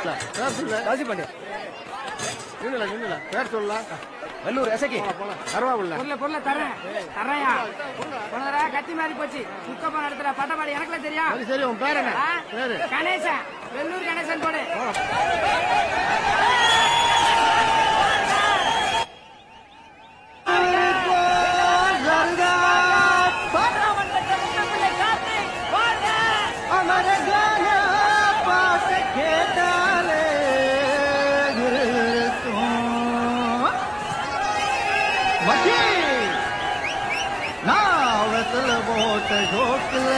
பேர் சொல்லு ராசி பாண்டிய நின்னுல நின்னுல பேர் சொல்லலாம் வெள்ளூர் எசக்கி கருவாபில்ல பொருளை பொருளை தரேன் தரையா போனதடா கத்தி மாதிரி போச்சு குக்கப்பா நடத்துற பட்டப்பாடி எனக்குல தெரியும் சரி சரி உன் பேர் என்ன ஆ? பேரு கணேசன் வெள்ளூர் கணேசன் போடு நாவத்துல போட்ட ஜோக்குல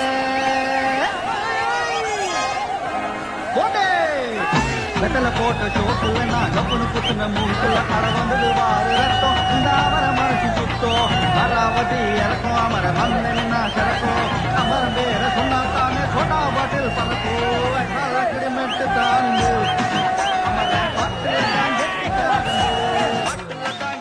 போட்டே வெத்தல போட்ட சோக்குல நான் கப்பனு குத்துன மூக்குல அட வந்தது வாரு ரத்தம் இந்த அவர மனசு சுத்தம் அராவதி இறக்கும் அமர வந்தனா சிறக்கும் அமரம் பேர சொன்னா தானே சோட்டா பாட்டில் பறக்கும் கிரிமெட்டு தானுங்க அமர பத்துல தான் கெட்டிக்காரங்க பத்துல தான்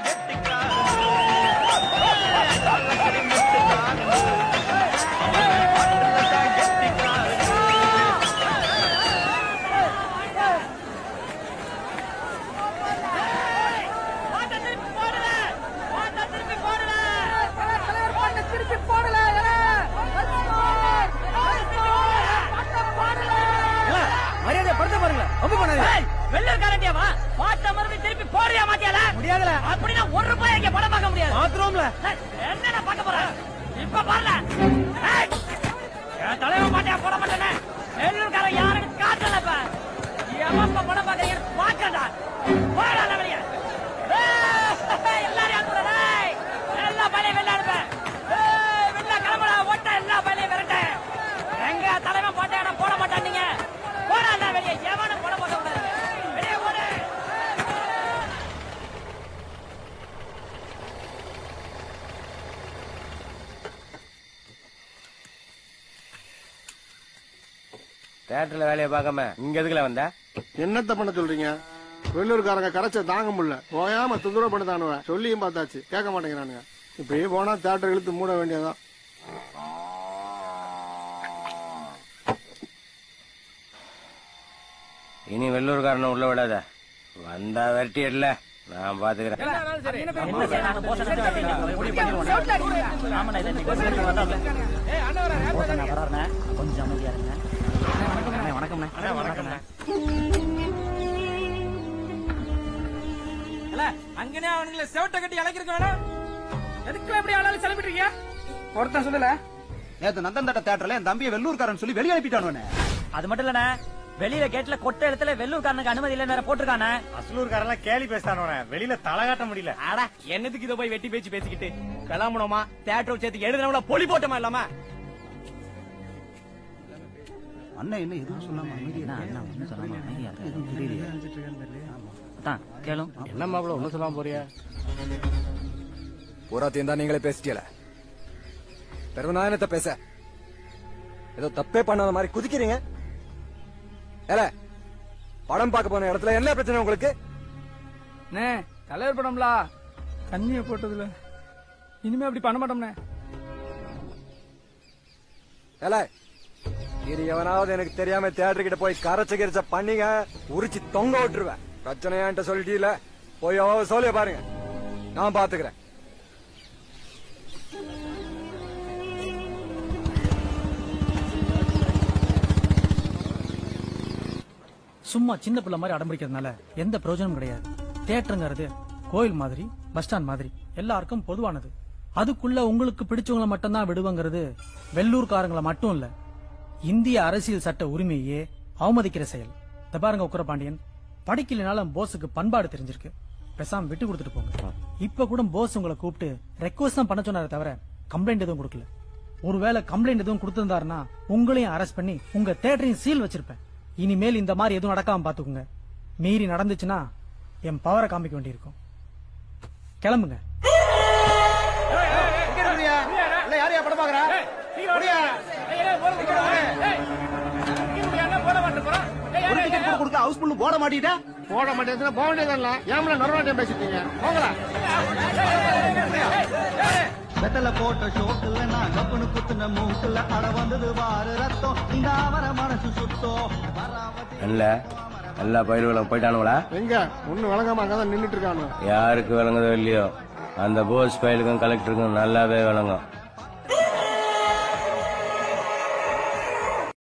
மரியாதை படுத்த பாருங்க ரொம்ப பண்ணாதீங்க வெள்ளர் கரண்டியாவா பாட்ட மறுபடியும் திருப்பி போடுறியா மாட்டியால முடியாதுல அப்படின்னா ஒரு ரூபாய் இங்க படம் பார்க்க முடியாது பாத்ரூம்ல ஏய், என்னடா பார்க்க போற இப்ப பாருல ஏய், என் தலைவன் மாட்டியா போட மாட்டேனே வெள்ளூர்காரன் யாருன்னு காட்டல இப்ப எவன் இப்ப படம் பார்க்க பார்க்கடா போடா வெளிய ஏய், எல்லாரையும் அனுப்புறா டேய். எல்லா பழைய வெளில அனுப்ப ஏய், வெளில கிளம்புடா ஓட்ட எல்லா பழைய விரட்ட எங்க தலைவன் பாட்டியாடா போட மாட்டான் நீங்க போடா வெளியே எவனும் போட மாட்டேன் வெளியே போடு தேட்டர்ல வேலையை பார்க்காம இங்க எதுக்குல வந்த என்னத்த பண்ண சொல்றீங்க வெள்ளூர்காரங்க கரைச்ச தாங்க முடியல ஓயாம தொந்தரவு பண்ணுதானுவ சொல்லியும் பார்த்தாச்சு கேட்க மாட்டேங்கிறானுங்க இப்படியே போனா தேட்டர் இழுத்து மூட வேண்டியதான் இனி வெள்ளூர்காரனை உள்ள விடாத வந்தா விரட்டிடல நான் பாத்துக்கிறேன் என்ன செய்யணும் போச ஆமாண்ணா இதை நீங்க பேசிட்டு வந்தாப்ல. போசண்ணா வர்றாருண்ணே. கொஞ்சம் அமைதியா இருங்க அண்ணே, வணக்கம்ண்ணே வணக்கம்ண்ணே அங்கனே அவனுங்களை செவட்ட கட்டி இழைக்கிறக்க வேணாம் எதுக்குள்ள எப்படி ஆளாலும் செலவிட்டுறீங்க ஒருத்தன் சொல்லல நேத்து நந்தன் தட்ட தேட்டர்ல என் தம்பியை வெள்ளூர்காரன் சொல்லி வெளியே அனுப்பிட்டானு அது மட்டும் இல்லண்ணே வெளியில கேட்ல கொட்டை இடத்துல வெள்ளூர்காரனுக்கு அனுமதி இல்ல வேற போட்டிருக்கானே அசலூர்காரெல்லாம் கேலி பேசுறானோட வெளியில தலை காட்ட முடியல அட என்னத்துக்கு இதை போய் வெட்டி பேச்சு பேசிக்கிட்டு கிளம்பணுமா தேட்டர் சேர்த்து எழுதுனவள பொலி போட்டோமா இல்லாம அண்ணன் என்ன எதுவும் சொல்லாம அமைதியா எதுவும் தெரியலையே கேளும் என்ன மாப்பிள ஒன்னும் சொல்லாம போறியா பூராத்தையும் தான் நீங்களே பேசிட்டீல பிறகு நான் என்னத்த பேச ஏதோ தப்பே பண்ணாத மாதிரி குதிக்கிறீங்க ஏல படம் பார்க்க போன இடத்துல என்ன பிரச்சனை உங்களுக்கு அண்ணே தலைவர் படம்ல தண்ணிய போட்டதுல இனிமே அப்படி பண்ண மாட்டோம்ண்ணே ஏல இது எவனாவது எனக்கு தெரியாம தியேட்டர் கிட்ட போய் கரைச்ச கிரைச்ச பண்ணீங்க உரிச்சு தொங்க விட்டுருவேன் பிரச்சனையான்ட்ட சொல்லிட்டீல போய் அவ சொல்லிய பாருங்க நான் பாத்துக்கிறேன் சும்மா சின்ன பிள்ளை மாதிரி அடம்பிடிக்கிறதுனால எந்த பிரயோஜனமும் கிடையாது தியேட்டருங்கிறது கோயில் மாதிரி பஸ் ஸ்டாண்ட் மாதிரி எல்லாருக்கும் பொதுவானது அதுக்குள்ள உங்களுக்கு பிடிச்சவங்களை மட்டும்தான் விடுவங்கிறது வெள்ளூர்காரங்களை மட்டும் இல்ல இந்திய அரசியல் சட்ட உரிமையே அவமதிக்கிற செயல் இந்த பாருங்க உக்கர பாண்டியன் படிக்கலைனாலும் போஸுக்கு பண்பாடு தெரிஞ்சிருக்கு பேசாம விட்டு கொடுத்துட்டு போங்க இப்ப கூட போஸ் உங்களை கூப்பிட்டு ரெக்வஸ்ட் தான் பண்ண சொன்னாரே தவிர கம்ப்ளைண்ட் எதுவும் கொடுக்கல ஒருவேளை கம்ப்ளைண்ட் எதுவும் கொடுத்திருந்தாருன்னா உங்களையும் அரெஸ்ட் பண்ணி உங்க தேட்டரையும் சீல் வச்சிருப்பேன் இனிமேல் இந்த மாதிரி எதுவும் நடக்காம பாத்துக்குங்க மீறி நடந்துச்சுன்னா என் பவரை காமிக்க வேண்டியிருக்கும் கிளம்புங்க யாரையா படம் பாக்குறா ஒரு டிக்கெட் கூட கொடுக்க ஹவுஸ் ஃபுல்லு போட மாட்டீட்டா போட மாட்டேங்குதுன்னா போக வேண்டியதில்ல ஏமல நொறவாட்டியம் பேசிட்டீங்க போங்களா வெத்தல போட்ட ஷோக்குல நான் கப்பனு குத்துன மூக்குல அட வந்தது வாரு ரத்தம் இந்த அவர மனசு சுத்தம் இல்ல எல்லா பயிர்களும் போயிட்டானுங்களா எங்க ஒண்ணு வழங்காம அங்கதான் நின்னுட்டு இருக்கானு யாருக்கு விளங்குதோ இல்லையோ அந்த போஸ் பயலுக்கும் கலெக்டருக்கும் நல்லாவே விளங்கும்